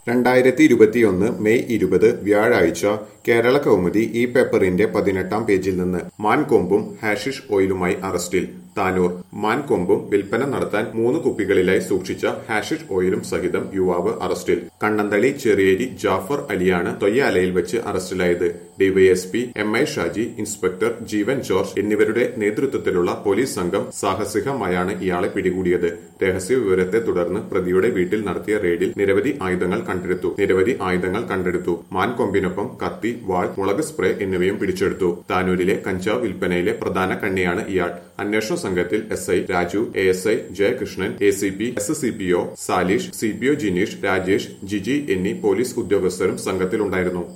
രണ്ടായിരത്തി ഇരുപത്തിയൊന്ന് മെയ് ഇരുപത് വ്യാഴാഴ്ച കേരള കൗമുദി ഈ പേപ്പറിന്റെ പതിനെട്ടാം പേജിൽ നിന്ന് മാൻകൊമ്പും ഹാഷിഷ് ഓയിലുമായി അറസ്റ്റിൽ താനൂർ മാൻകൊമ്പും വിൽപ്പന നടത്താൻ മൂന്ന് കുപ്പികളിലായി സൂക്ഷിച്ച ഹാഷിഷ് ഓയിലും സഹിതം യുവാവ് അറസ്റ്റിൽ കണ്ണന്തളി ചെറിയേരി ജാഫർ അലിയാണ് തൊയ്യാലയിൽ വെച്ച് അറസ്റ്റിലായത് DYSP M I Shaji inspector Jeevan George എന്നിവരുടെ നേതൃത്വത്തിലുള്ള പോലീസ് സംഘം സാഹസികമായാണ് ഇയാളെ പിടികൂടിയത് രഹസ്യ വിവരത്തെ തുടർന്ന് പ്രതിയുടെ വീട്ടിൽ നടത്തിയ റെയ്ഡിൽ നിരവധി ആയുധങ്ങൾ കണ്ടെടുത്തു നിരവധി ആയുധങ്ങൾ കണ്ടെടുത്തു മാൻകൊമ്പിനൊപ്പം കത്തി വാൾ മുളക് സ്പ്രേ എന്നിവയും പിടിച്ചെടുത്തു താനൂരിലെ കഞ്ചാവ് വിൽപ്പനയിലെ പ്രധാന കണ്ണിയാണ് ഇയാൾ അന്വേഷണ സംഘത്തിൽ S I Raju A S I Jayakrishnan A C P S C P O Salish C P O Jineesh Rajesh Jiji എന്നീ പോലീസ് ഉദ്യോഗസ്ഥരും സംഘത്തിലുണ്ടായിരുന്നു